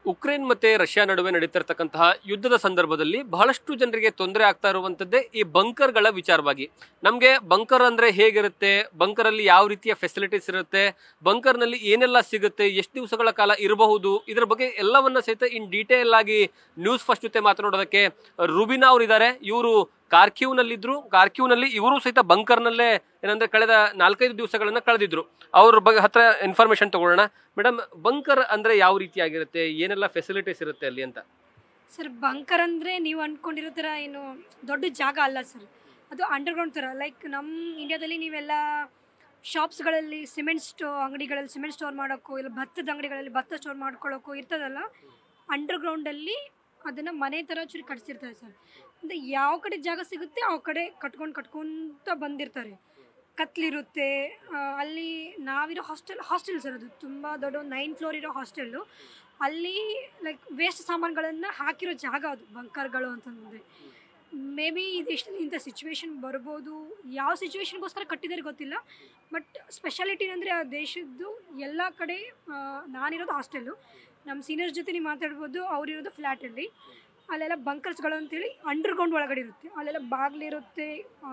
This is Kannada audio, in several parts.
ಉಕ್ರೇನ್ ಮತ್ತೆ ರಷ್ಯಾ ನಡುವೆ ನಡೀತಿರ್ತಕ್ಕಂತಹ ಯುದ್ಧದ ಸಂದರ್ಭದಲ್ಲಿ ಬಹಳಷ್ಟು ಜನರಿಗೆ ತೊಂದರೆ ಆಗ್ತಾ ಇರುವಂತದ್ದೇ ಈ ಬಂಕರ್ಗಳ ವಿಚಾರವಾಗಿ ನಮಗೆ ಬಂಕರ್ ಅಂದ್ರೆ ಹೇಗಿರುತ್ತೆ ಬಂಕರ್ ಅಲ್ಲಿ ಯಾವ ರೀತಿಯ ಫೆಸಿಲಿಟೀಸ್ ಇರುತ್ತೆ ಬಂಕರ್ನಲ್ಲಿ ಏನೆಲ್ಲ ಸಿಗುತ್ತೆ ಎಷ್ಟು ದಿವಸಗಳ ಕಾಲ ಇರಬಹುದು ಇದರ ಬಗ್ಗೆ ಎಲ್ಲವನ್ನ ಸಹಿತ ಇನ್ ಡೀಟೇಲ್ ಆಗಿ ನ್ಯೂಸ್ ಫಸ್ಟ್ ಜೊತೆ ಮಾತನಾಡೋದಕ್ಕೆ ರುಬಿನಾ ಅವರು ಇದ್ದಾರೆ ಇವರು ಕಾರ್ಕ್ಯೂನಲ್ಲಿದ್ರು ಕಾರ್ಕ್ಯೂನಲ್ಲಿ ಇವರು ಸಹಿತ ಬಂಕರ್ನಲ್ಲೇ ಏನಂದ್ರೆ ಕಳೆದ ನಾಲ್ಕೈದು ದಿವಸಗಳನ್ನ ಕಳೆದಿದ್ರು ಅವ್ರ ಬಗ್ಗೆ ಹತ್ರ ಇನ್ಫಾರ್ಮೇಶನ್ ತಗೊಳ್ಳೋಣ ಮೇಡಮ್ ಬಂಕರ್ ಅಂದ್ರೆ ಯಾವ ರೀತಿಯಾಗಿರುತ್ತೆ ಏನೆಲ್ಲ ಫೆಸಿಲಿಟೀಸ್ ಇರುತ್ತೆ ಅಲ್ಲಿ ಅಂತ ಸರ್ ಬಂಕರ್ ಅಂದರೆ ನೀವು ಅಂದ್ಕೊಂಡಿರೋ ಥರ ಏನು ದೊಡ್ಡ ಜಾಗ ಅಲ್ಲ ಸರ್ ಅದು ಅಂಡರ್ಗ್ರೌಂಡ್ ಥರ ಲೈಕ್ ನಮ್ಮ ಇಂಡಿಯಾದಲ್ಲಿ ನೀವೆಲ್ಲ ಶಾಪ್ಸ್ಗಳಲ್ಲಿ ಸಿಮೆಂಟ್ ಸ್ಟೋ ಅಂಗಡಿಗಳಲ್ಲಿ ಸಿಮೆಂಟ್ ಸ್ಟೋರ್ ಮಾಡೋಕ್ಕೋ ಇಲ್ಲ ಭತ್ತದ ಅಂಗಡಿಗಳಲ್ಲಿ ಭತ್ತ ಸ್ಟೋರ್ ಮಾಡ್ಕೊಳ್ಳೋಕ್ಕೋ ಇರ್ತದಲ್ಲ ಅಂಡರ್ಗ್ರೌಂಡಲ್ಲಿ ಅದನ್ನು ಮನೆ ಥರ ಚೂರಿ ಕಟ್ಸಿರ್ತಾರೆ ಸರ್ ಅಂದರೆ ಯಾವ ಕಡೆ ಜಾಗ ಸಿಗುತ್ತೆ ಆ ಕಡೆ ಕಟ್ಕೊಂಡು ಕಟ್ಕೊಂತ ಬಂದಿರ್ತಾರೆ ಕತ್ಲಿರುತ್ತೆ ಆ, ಅಲ್ಲಿ ನಾವಿರೋ ಹಾಸ್ಟೆಲ್ ಹಾಸ್ಟೆಲ್ ಸರ್ ಅದು ತುಂಬ ದೊಡ್ಡ ನೈನ್ ಫ್ಲೋರ್ ಇರೋ ಹಾಸ್ಟೆಲ್ಲು ಅಲ್ಲಿ ಲೈಕ್ ವೇಸ್ಟ್ ಸಾಮಾನುಗಳನ್ನು ಹಾಕಿರೋ ಜಾಗ ಅದು ಬಂಕರ್ಗಳು ಅಂತಂದರೆ ಮೇ ಬಿ ಇದಿಷ್ಟು ಇಂಥ ಸಿಚುವೇಶನ್ ಬರ್ಬೋದು ಯಾವ ಸಿಚುವೇಶನ್ಗೋಸ್ಕರ ಕಟ್ಟಿದ್ದಾರೆ ಗೊತ್ತಿಲ್ಲ ಬಟ್ ಸ್ಪೆಷಾಲಿಟಿ ಅಂದರೆ ಆ ದೇಶದ್ದು ಎಲ್ಲ ಕಡೆ ಆ, ನಾನಿರೋದು ಹಾಸ್ಟೆಲ್ಲು ನಮ್ಮ ಸೀನಿಯರ್ಸ್ ಜೊತೆ ನೀವು ಮಾತಾಡ್ಬೋದು ಅವರಿರೋದು ಫ್ಲ್ಯಾಟಲ್ಲಿ ಅಲ್ಲೆಲ್ಲ ಬಂಕರ್ಸ್ಗಳು ಅಂತೇಳಿ ಅಂಡರ್ಗ್ರೌಂಡ್ ಒಳಗಡೆ ಇರುತ್ತೆ ಅಲ್ಲೆಲ್ಲ ಬಾಗಿಲಿರುತ್ತೆ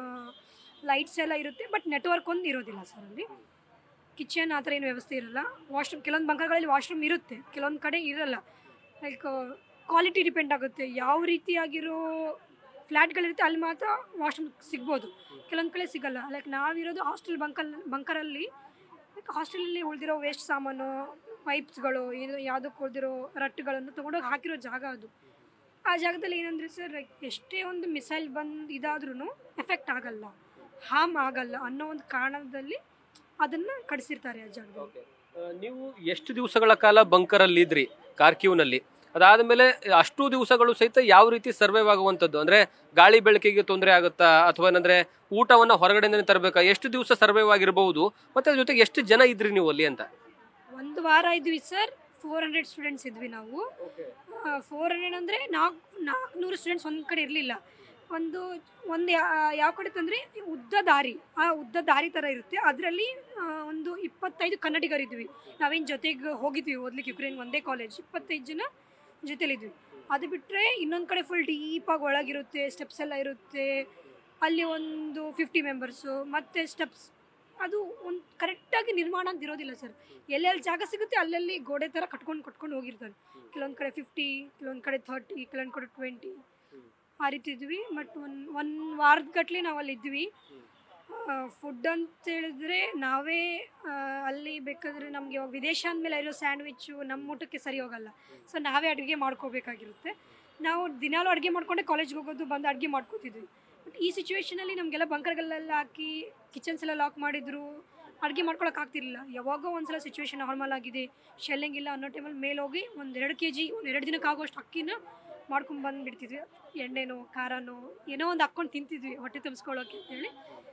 ಲೈಟ್ಸ್ ಎಲ್ಲ ಇರುತ್ತೆ ಬಟ್ ನೆಟ್ವರ್ಕ್ ಒಂದು ಇರೋದಿಲ್ಲ ಸರ್ ಅಲ್ಲಿ ಕಿಚನ್ ಆ ಥರ ಏನು ವ್ಯವಸ್ಥೆ ಇರಲ್ಲ ವಾಶ್ರೂಮ್ ಕೆಲವೊಂದು ಬಂಕರ್ಗಳಲ್ಲಿ ವಾಶ್ರೂಮ್ ಇರುತ್ತೆ ಕೆಲವೊಂದು ಕಡೆ ಇರಲ್ಲ ಲೈಕ್ ಕ್ವಾಲಿಟಿ ಡಿಪೆಂಡ್ ಆಗುತ್ತೆ ಯಾವ ರೀತಿಯಾಗಿರೋ ಫ್ಲ್ಯಾಟ್ಗಳಿರುತ್ತೆ ಅಲ್ಲಿ ಮಾತ್ರ ವಾಶ್ರೂಮ್ ಸಿಗ್ಬೋದು ಕೆಲವೊಂದು ಕಡೆ ಸಿಗಲ್ಲ ಲೈಕ್ ನಾವಿರೋದು ಹಾಸ್ಟೆಲ್ ಬಂಕಲ್ ಬಂಕರಲ್ಲಿ ಲೈಕ್ ಹಾಸ್ಟೆಲಲ್ಲಿ ಉಳಿದಿರೋ ವೇಸ್ಟ್ ಸಾಮಾನು ಪೈಪ್ಸ್ಗಳು ಏನು ಯಾವುದಕ್ಕೆ ಉಳಿದಿರೋ ರಟ್ಟುಗಳನ್ನು ತೊಗೊಂಡೋಗಿ ಹಾಕಿರೋ ಜಾಗ ಅದು ಆ ಜಾಗದಲ್ಲಿ ಏನಂದರೆ ಸರ್ ಲೈಕ್ ಎಷ್ಟೇ ಒಂದು ಮಿಸೈಲ್ ಬಂದು ಇದಾದ್ರೂ ಎಫೆಕ್ಟ್ ಆಗಲ್ಲ ಹಾರ್ಮ್ ಆಗಲ್ಲ ಅನ್ನೋ ಒಂದು ಕಾರಣದಲ್ಲಿ ಅದನ್ನು ಕಡಿಸಿರ್ತಾರೆ ಆ ಜಾಗದಲ್ಲಿ ನೀವು ಎಷ್ಟು ದಿವಸಗಳ ಕಾಲ ಬಂಕರ್ ಅಲ್ಲಿ ಇದ್ರಿ ಕಾರ್ಕ್ಯೂನಲ್ಲಿ ಅದಾದ್ಮೇಲೆ ಅಷ್ಟು ದಿವಸಗಳು ಸಹಿತ ಯಾವ ರೀತಿ ಸರ್ವೈವ್ ಆಗುವಂತದ್ದು ಅಂದ್ರೆ ಗಾಳಿ ಬೆಳಕಿಗೆ ತೊಂದರೆ ಆಗುತ್ತಾ ಅಥವಾ ಏನಂದ್ರೆ ಊಟವನ್ನ ಹೊರಗಡೆಯಿಂದನೇ ತರಬೇಕಾ ಎಷ್ಟು ದಿವಸ ಸರ್ವೈವ್ ಆಗಿರಬಹುದು ಮತ್ತೆ ಅದ್ರ ಜೊತೆಗೆ ಎಷ್ಟು ಜನ ಇದ್ರಿ ನೀವು ಅಲ್ಲಿ ಅಂತ ಒಂದು ವಾರ ಇದ್ವಿ ಸರ್ ಫೋರ್ ಹಂಡ್ರೆಡ್ ಸ್ಟೂಡೆಂಟ್ಸ್ ಇದ್ವಿ ನಾವು ಫೋರ್ ಹಂಡ್ರೆಡ್ ಅಂದರೆ ನಾಲ್ಕು ನಾಲ್ಕುನೂರು ಸ್ಟೂಡೆಂಟ್ಸ್ ಒಂದು ಕಡೆ ಇರಲಿಲ್ಲ ಒಂದು ಒಂದು ಯಾ- ಯಾವ ಕಡೆ ತಂದರೆ ಉದ್ದ ದಾರಿ ಆ ಉದ್ದ ದಾರಿ ಥರ ಇರುತ್ತೆ ಅದರಲ್ಲಿ ಒಂದು ಇಪ್ಪತ್ತೈದು ಕನ್ನಡಿಗರಿದ್ವಿ ನಾವೇನು ಜೊತೆಗೆ ಹೋಗಿದ್ವಿ ಓದ್ಲಿಕ್ಕೆ ಯುಕ್ರೇನ್ ಒಂದೇ ಕಾಲೇಜ್ ಇಪ್ಪತ್ತೈದು ಜನ ಜೊತೆಲಿದ್ವಿ ಅದು ಬಿಟ್ಟರೆ ಇನ್ನೊಂದು ಕಡೆ ಫುಲ್ ಡೀಪಾಗಿ ಒಳಗಿರುತ್ತೆ ಸ್ಟೆಪ್ಸ್ ಎಲ್ಲ ಇರುತ್ತೆ ಅಲ್ಲಿ ಒಂದು ಫಿಫ್ಟಿ ಮೆಂಬರ್ಸು ಮತ್ತು ಸ್ಟೆಪ್ಸ್ ಅದು ಒಂದು ಕರೆಕ್ಟಾಗಿ ನಿರ್ಮಾಣ ಅಂತ ಇರೋದಿಲ್ಲ ಸರ್ ಎಲ್ಲೆಲ್ಲಿ ಜಾಗ ಸಿಗುತ್ತೆ ಅಲ್ಲಲ್ಲಿ ಗೋಡೆ ಥರ ಕಟ್ಕೊಂಡು ಕಟ್ಕೊಂಡು ಹೋಗಿರ್ತಾರೆ ಕೆಲವೊಂದು ಕಡೆ ಫಿಫ್ಟಿ ಕೆಲವೊಂದು ಕಡೆ ಥರ್ಟಿ ಕೆಲವೊಂದು ಕಡೆ ಟ್ವೆಂಟಿ ಆ ರೀತಿ ಇದ್ವಿ ಬಟ್ ಒಂದು ಒಂದು ವಾರದ ಗಟ್ಟಲೆ ನಾವು ಅಲ್ಲಿ ಇದ್ವಿ ಫುಡ್ ಅಂತ ಹೇಳಿದ್ರೆ ನಾವೇ ಆ, ಅಲ್ಲಿ ಬೇಕಾದರೆ ನಮಗೆ ಇವಾಗ ವಿದೇಶ ಅಂದಮೇಲೆ ಇರೋ ಸ್ಯಾಂಡ್ವಿಚ್ಚು ನಮ್ಮ ಊಟಕ್ಕೆ ಸರಿ ಹೋಗಲ್ಲ ಸೊ ನಾವೇ ಅಡುಗೆ ಮಾಡ್ಕೋಬೇಕಾಗಿರುತ್ತೆ ನಾವು ದಿನಾಲೂ ಅಡುಗೆ ಮಾಡ್ಕೊಂಡೆ ಕಾಲೇಜ್ಗೆ ಹೋಗೋದು ಬಂದು ಅಡುಗೆ ಮಾಡ್ಕೋತಿದ್ವಿ ಬಟ್ ಈ ಸಿಚುವೇಷನಲ್ಲಿ ನಮಗೆಲ್ಲ ಬಂಕರ್ಗಳೆಲ್ಲ ಹಾಕಿ ಕಿಚನ್ಸ್ ಎಲ್ಲ ಲಾಕ್ ಮಾಡಿದ್ರು ಅಡುಗೆ ಮಾಡ್ಕೊಳಕ್ಕೆ ಆಗ್ತಿರ್ಲಿಲ್ಲ ಯಾವಾಗೋ ಒಂದ್ಸಲ ಸಿಚುವೇಶನ್ ನಾರ್ಮಲ್ ಆಗಿದೆ ಶೆಲ್ಲಿಂಗ್ ಇಲ್ಲ ಅನ್ನೋ ಟೈಮಲ್ಲಿ ಮೇಲೆ ಹೋಗಿ ಒಂದು ಎರಡು ಕೆ ಜಿ ಒಂದು ಎರಡು ದಿನಕ್ಕೆ ಆಗೋಷ್ಟು ಅಕ್ಕಿನ ಮಾಡ್ಕೊಂಡು ಬಂದುಬಿಡ್ತಿದ್ವಿ ಎಣ್ಣೆನೋ ಖಾರನೋ ಏನೋ ಒಂದು ಹಾಕ್ಕೊಂಡು ತಿಂತಿದ್ವಿ ಹೊಟ್ಟೆ ತುಂಬಿಸ್ಕೊಳ್ಳೋಕೆ ಅಂತೇಳಿ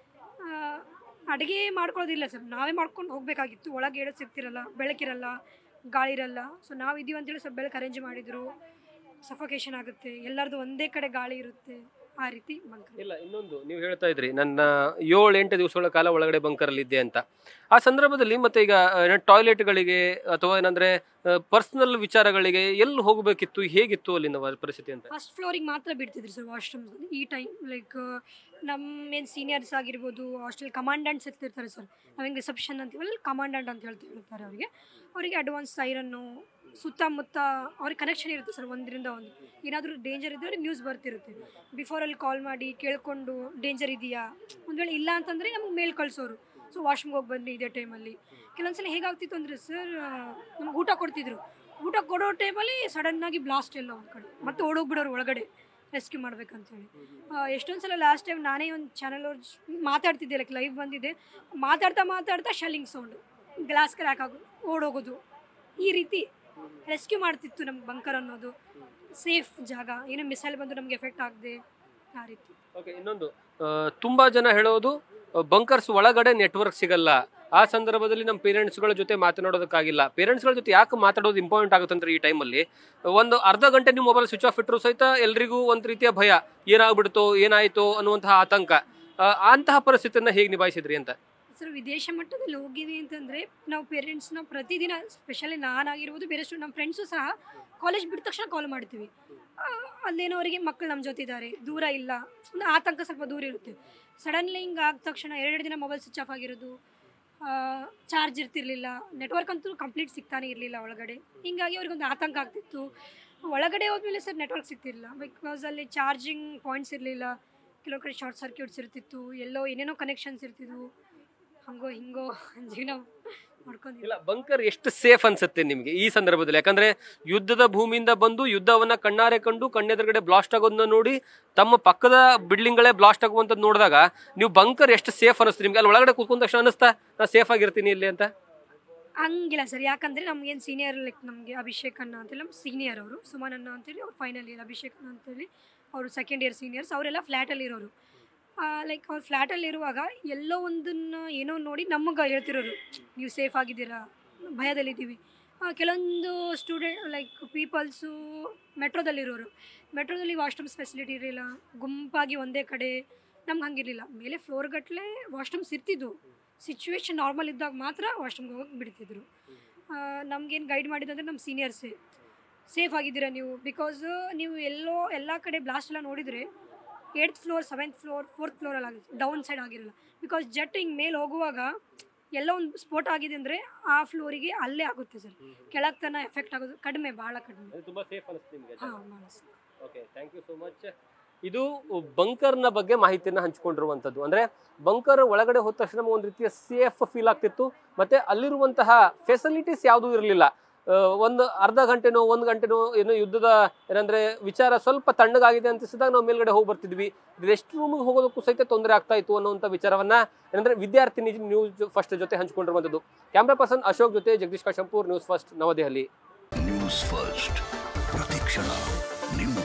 ಅಡುಗೆ ಮಾಡ್ಕೊಳ್ಳೋದಿಲ್ಲ ಸರ್ ನಾವೇ ಮಾಡ್ಕೊಂಡು ಹೋಗಬೇಕಾಗಿತ್ತು ಒಳಗೆ ಹೇಳೋದು ಸಿಗ್ತಿರಲ್ಲ ಬೆಳಕಿರಲ್ಲ ಗಾಳಿ ಇರಲ್ಲ ಸೊ ನಾವು ಇದೀವಿ ಅಂತೇಳಿ ಸ್ವಲ್ಪ ಬೆಳಕು ಅರೇಂಜ್ ಮಾಡಿದರು ಸಫೋಕೇಶನ್ ಆಗುತ್ತೆ ಎಲ್ಲರದು ಒಂದೇ ಕಡೆ ಗಾಳಿ ಇರುತ್ತೆ ಆ ರೀತಿ ಬಂಕರ್ ಇಲ್ಲ ಇನ್ನೊಂದು ನೀವು ಹೇಳ್ತಾ ಇದ್ರಿ ನನ್ನ ಏಳು ಎಂಟು ದಿವಸಗಳ ಕಾಲ ಒಳಗಡೆ ಬಂಕರ್ ಅಲ್ಲಿ ಇದ್ದೆ ಅಂತ ಆ ಸಂದರ್ಭದಲ್ಲಿ ಮತ್ತೆ ಈಗ ಟಾಯ್ಲೆಟ್ಗಳಿಗೆ ಅಥವಾ ಏನಂದ್ರೆ ಪರ್ಸನಲ್ ವಿಚಾರಗಳಿಗೆ ಎಲ್ಲಿ ಹೋಗಬೇಕಿತ್ತು ಹೇಗಿತ್ತು ಅಲ್ಲಿನ ವ- ಪರಿಸ್ಥಿತಿ ಅಂತ ಫಸ್ಟ್ ಫ್ಲೋರಿಗೆ ಮಾತ್ರ ಬಿಡ್ತಿದ್ರು ಸರ್ ವಾಶ್ರೂಮ್ಸ್ ಈ ಟೈಮ್ ಲೈಕ್ ನಮ್ಮ ಏನು ಸೀನಿಯರ್ಸ್ ಆಗಿರ್ಬೋದು ಹಾಸ್ಟೆಲ್ ಕಮಾಂಡೆಂಟ್ಸ್ ಇರ್ತಿರ್ತಾರೆ ಸರ್ ನಾವೇನು ರಿಸೆಪ್ಷನ್ ಅಂತೀವಲ್ಲ ಕಮಾಂಡೆಂಟ್ ಅಂತ ಹೇಳ್ತಾ ಹೇಳ್ತಾರೆ ಅವರಿಗೆ ಅವರಿಗೆ ಅಡ್ವಾನ್ಸ್ ಸೈರನ್ನು ಸುತ್ತಮುತ್ತ ಅವ್ರಿಗೆ ಕನೆಕ್ಷನ್ ಇರುತ್ತೆ ಸರ್ ಒಂದರಿಂದ ಒಂದು ಏನಾದರೂ ಡೇಂಜರ್ ಇದ್ದರೆ ನ್ಯೂಸ್ ಬರ್ತಿರುತ್ತೆ ಬಿಫೋರಲ್ಲಿ ಕಾಲ್ ಮಾಡಿ ಕೇಳ್ಕೊಂಡು ಡೇಂಜರ್ ಇದೆಯಾ ಒಂದು ವೇಳೆ ಇಲ್ಲ ಅಂತಂದರೆ ನಮ್ಗೆ ಮೇಲ್ ಕಳಿಸೋರು ಸೊ ವಾಶ್ರೂಮ್ಗೆ ಹೋಗಿ ಬನ್ನಿ ಇದೇ ಟೈಮಲ್ಲಿ ಕೆಲವೊಂದ್ಸಲ ಹೇಗಾಗ್ತಿತ್ತು ಅಂದರೆ ಸರ್ ನಮ್ಗೆ ಊಟ ಕೊಡ್ತಿದ್ರು ಊಟ ಕೊಡೋ ಟೈಮಲ್ಲಿ ಸಡನ್ನಾಗಿ ಬ್ಲಾಸ್ಟ್ ಎಲ್ಲ ಒಂದು ಕಡೆ ಮತ್ತೆ ಓಡೋಗ್ಬಿಡೋರು ಒಳಗಡೆ ರೆಸ್ಕ್ಯೂ ಮಾಡ್ಬೇಕಂತೇಳಿ ಎಷ್ಟೊಂದು ಸಲ ಲಾಸ್ಟ್ ಟೈಮ್ ನಾನೇ ಒಂದು ಚಾನಲ್ ಅವ್ರು ಮಾತಾಡ್ತಿದ್ದೆ ಲೈಕ್ ಲೈವ್ ಬಂದಿದ್ದೆ ಮಾತಾಡ್ತಾ ಮಾತಾಡ್ತಾ ಶೆಲ್ಲಿಂಗ್ ಸೌಂಡು ಗ್ಲಾಸ್ ಕ್ರ್ಯಾಕ್ ಆಗೋ ಓಡೋಗೋದು ಈ ರೀತಿ ರೆಸ್ಕ್ಯೂ ಮಾಡ್ತಿತ್ತು ನಮ್ಗೆ ಬಂಕರ್ ಅನ್ನೋದು ಸೇಫ್ ಜಾಗ ಏನೋ ಮಿಸೈಲ್ ಬಂದು ನಮ್ಗೆ ಎಫೆಕ್ಟ್ ಆಗದೆ ಆ ರೀತಿ ಓಕೆ ಇನ್ನೊಂದು ಆ, ತುಂಬಾ ಜನ ಹೇಳೋದು ಬಂಕರ್ಸ್ ಒಳಗಡೆ ನೆಟ್ವರ್ಕ್ ಸಿಗಲ್ಲ ಆ ಸಂದರ್ಭದಲ್ಲಿ ನಮ್ಮ ಪೇರೆಂಟ್ಸ್ಗಳ ಜೊತೆ ಮಾತನಾಡೋದಕ್ಕಾಗಿಲ್ಲ ಪೇರೆಂಟ್ಸ್ಗಳ ಜೊತೆ ಯಾಕೆ ಮಾತಾಡೋದು ಇಂಪಾರ್ಟೆಂಟ್ ಆಗುತ್ತೆ ಅಂದ್ರೆ ಈ ಟೈಮಲ್ಲಿ ಒಂದು ಅರ್ಧ ಗಂಟೆ ನೀವು ಮೊಬೈಲ್ ಸ್ವಿಚ್ ಆಫ್ ಇಟ್ಟರು ಸಹಿತ ಎಲ್ರಿಗೂ ಒಂದು ರೀತಿಯ ಭಯ ಏನಾಗ್ಬಿಡ್ತೋ ಏನಾಯ್ತೋ ಅನ್ನುವಂತಹ ಆತಂಕ ಆ, ಅಂತಹ ಪರಿಸ್ಥಿತಿಯನ್ನ ಹೇಗೆ ನಿಭಾಯಿಸಿದ್ರಿ ಅಂತ ಸರ್ ವಿದೇಶ ಮಟ್ಟದಲ್ಲಿ ಹೋಗಿವಿ ಅಂತಂದರೆ ನಾವು ಪೇರೆಂಟ್ಸ್ನ ಪ್ರತಿದಿನ ಸ್ಪೆಷಲಿ ನಾನಾಗಿರ್ಬೋದು ಬೇರೆ ಸ್ಟೂ ನಮ್ಮ ಫ್ರೆಂಡ್ಸು ಸಹ ಕಾಲೇಜ್ ಬಿಟ್ಟ ತಕ್ಷಣ ಕಾಲ್ ಮಾಡ್ತೀವಿ ಆ, ಅಲ್ಲೇನೋ ಅವರಿಗೆ ಮಕ್ಕಳು ನಮ್ಮ ಜೊತೆ ಇದ್ದಾರೆ ದೂರ ಇಲ್ಲ ಒಂದು ಆತಂಕ ಸ್ವಲ್ಪ ದೂರ ಇರುತ್ತೆ ಸಡನ್ಲಿ ಹಿಂಗೆ ಆದ ತಕ್ಷಣ ಎರಡು ದಿನ ಮೊಬೈಲ್ ಸ್ವಿಚ್ ಆಫ್ ಆಗಿರೋದು ಚಾರ್ಜ್ ಇರ್ತಿರ್ಲಿಲ್ಲ ನೆಟ್ವರ್ಕ್ ಅಂತೂ ಕಂಪ್ಲೀಟ್ ಸಿಗ್ತಾನೆ ಇರಲಿಲ್ಲ ಒಳಗಡೆ ಹೀಗಾಗಿ ಅವ್ರಿಗೊಂದು ಆತಂಕ ಆಗ್ತಿತ್ತು ಒಳಗಡೆ ಹೋದ್ಮೇಲೆ ಸರ್ ನೆಟ್ವರ್ಕ್ ಸಿಗ್ತಿರಲಿಲ್ಲ ಬಿಕಾಸ್ ಅಲ್ಲಿ ಚಾರ್ಜಿಂಗ್ ಪಾಯಿಂಟ್ಸ್ ಇರಲಿಲ್ಲ ಕೆಲವು ಕಡೆ ಶಾರ್ಟ್ ಸರ್ಕ್ಯೂಟ್ಸ್ ಇರ್ತಿತ್ತು ಎಲ್ಲೋ ಏನೇನೋ ಕನೆಕ್ಷನ್ಸ್ ಇರ್ತಿದ್ವು ಹಂಗೋ ಹಿಂಗೋ ಜೀವನ ಮಾಡ್ಕೊಂಡಿಲ್ಲ ಇಲ್ಲ ಬಂಕರ್ ಎಷ್ಟು ಸೇಫ್ ಅನ್ಸುತ್ತೆ ನಿಮಗೆ ಈ ಸಂದರ್ಭದಲ್ಲಿ ಯಾಕಂದ್ರೆ ಯುದ್ಧದ ಭೂಮಿಯಿಂದ ಬಂದು ಯುದ್ಧವನ್ನ ಕಣ್ಣಾರೆ ಕಂಡು ಕಣ್ಣೆದುರುಗಡೆ ಬ್ಲಾಸ್ಟ್ ಆಗೋದನ್ನ ನೋಡಿ ತಮ್ಮ ಪಕ್ಕದ ಬಿಲ್ಡಿಂಗ್ಗಳೇ ಬ್ಲಾಸ್ಟ್ ಆಗುವಂತದ್ದು ನೋಡಿದಾಗ ನೀವು ಬಂಕರ್ ಎಷ್ಟು ಸೇಫ್ ಅನಿಸ್ತು ನಿಮ್ಗೆ ಅಲ್ಲಿ ಒಳಗಡೆ ಕೂತ್ಕೊಂಡ ತಕ್ಷಣ ಅನಿಸ್ತಾ ನಾ ಸೇಫ್ ಆಗಿರ್ತೀನಿ ಇಲ್ಲಿ ಅಂತ ಹಂಗಿಲ್ಲ ಸರ್ ಯಾಕಂದರೆ ನಮಗೇನು ಸೀನಿಯರ್ ಲೈಕ್ ನಮಗೆ ಅಭಿಷೇಕ್ ಅಣ್ಣ ಅಂತೇಳಿ ನಮ್ಮ ಸೀನಿಯರ್ ಅವರು ಸುಮನ್ ಅಣ್ಣ ಅಂತೇಳಿ ಅವ್ರು ಫೈನಲ್ ಇಯರ್ ಅಭಿಷೇಕ್ ಅಣ್ಣ ಅಂತೇಳಿ ಅವರು ಸೆಕೆಂಡ್ ಇಯರ್ ಸೀನಿಯರ್ಸ್ ಅವರೆಲ್ಲ ಫ್ಲ್ಯಾಟಲ್ಲಿ ಇರೋರು ಲೈಕ್ ಅವ್ರು ಫ್ಲ್ಯಾಟಲ್ಲಿ ಇರುವಾಗ ಎಲ್ಲೋ ಒಂದನ್ನು ಏನೋ ನೋಡಿ ನಮಗೆ ಹೇಳ್ತಿರೋರು ನೀವು ಸೇಫ್ ಆಗಿದ್ದೀರಾ ಭಯದಲ್ಲಿದ್ದೀವಿ ಆ, ಕೆಲವೊಂದು ಸ್ಟೂಡೆಂಟ್ ಲೈಕ್ ಪೀಪಲ್ಸು ಮೆಟ್ರೋದಲ್ಲಿರೋರು ಮೆಟ್ರೋದಲ್ಲಿ ವಾಶ್ರೂಮ್ಸ್ ಫೆಸಿಲಿಟಿ ಇರಲಿಲ್ಲ ಗುಂಪಾಗಿ ಒಂದೇ ಕಡೆ ನಮ್ಗೆ ಹಂಗಿರಲಿಲ್ಲ ಮೇಲೆ ಫ್ಲೋರ್ ಗಟ್ಟಲೆ ವಾಶ್ರೂಮ್ಸ್ ಇರ್ತಿದ್ವು ಸಿಚುವೇಶನ್ ನಾರ್ಮಲ್ ಇದ್ದಾಗ ಮಾತ್ರ ವಾಶ್ರೂಮ್ಗೆ ಹೋಗಕ್ಕೆ ಬಿಡ್ತಿದ್ರು ನಮ್ಗೇನು ಗೈಡ್ ಮಾಡಿದಂದ್ರೆ ನಮ್ಮ ಸೀನಿಯರ್ಸೇ ಸೇಫ್ ಆಗಿದ್ದೀರಾ ನೀವು ಬಿಕಾಸ್ ನೀವು ಎಲ್ಲೋ ಎಲ್ಲ ಕಡೆ ಬ್ಲಾಸ್ಟ್ ಎಲ್ಲ ನೋಡಿದರೆ eighth floor seventh floor fourth ಫ್ಲೋರಲ್ಲಿ ಆಗಿದೆ ಡೌನ್ ಸೈಡ್ ಆಗಿರಲ್ಲ ಬಿಕಾಸ್ ಜಟ್ ಹಿಂಗೆ ಮೇಲೆ ಹೋಗುವಾಗ ಎಲ್ಲ ಒಂದು ಸ್ಫೋಟ ಆಗಿದೆ ಅಂದರೆ ಆ ಫ್ಲೋರಿಗೆ ಅಲ್ಲೇ ಆಗುತ್ತೆ ಸರ್ ಕೆಳಗೆ ತನ ಎಫೆಕ್ಟ್ ಆಗೋದು ಕಡಿಮೆ ಭಾಳ ಕಡಿಮೆ ತುಂಬಾ ಸೇಫ್ ಅನಿಸ್ತು ನಿಮಗೆ ಹಾಂ ಭಾಳ sir okay thank you so much ಇದು ಬಂಕರ್ನ ಬಗ್ಗೆ ಮಾಹಿತಿಯನ್ನ ಹಂಚಿಕೊಂಡಿರುವಂಥದ್ದು ಅಂದ್ರೆ ಬಂಕರ್ ಒಳಗಡೆ ಹೋದ ತಕ್ಷಣ ನಮ್ಗೆ ಒಂದು ರೀತಿಯ ಸೇಫ್ ಫೀಲ್ ಆಗ್ತಿತ್ತು ಮತ್ತೆ ಅಲ್ಲಿರುವಂತಹ ಫೆಸಿಲಿಟೀಸ್ ಯಾವುದೂ ಇರಲಿಲ್ಲ ಒಂದು ಅರ್ಧ ಗಂಟೆನೋ ಒಂದು ಗಂಟೆನೋ ಏನೋ ಯುದ್ಧದ ಏನಂದ್ರೆ ವಿಚಾರ ಸ್ವಲ್ಪ ತಣ್ಣಗಾಗಿದೆ ಅನಿಸಿದಾಗ ನಾವು ಮೇಲ್ಗಡೆ ಹೋಗಿ ಬರ್ತಿದ್ವಿ ರೆಸ್ಟ್ ರೂಮ್ಗೆ ಹೋಗೋದಕ್ಕೂ ಸಹಿತ ತೊಂದರೆ ಆಗ್ತಾ ಇತ್ತು ಅನ್ನುವಂಥ ವಿಚಾರವನ್ನ ಏನಂದ್ರೆ ವಿದ್ಯಾರ್ಥಿನಿ ನ್ಯೂಸ್ ಫಸ್ಟ್ ಜೊತೆ ಹಂಚಿಕೊಂಡಿರುವಂಥದ್ದು ಕ್ಯಾಮ್ರಾ ಪರ್ಸನ್ ಅಶೋಕ್ ಜೊತೆ Jagadish Kashampur news first New Delhi news first ಪ್ರತಿಕ್ಷಣ ನಿಮ್ಮ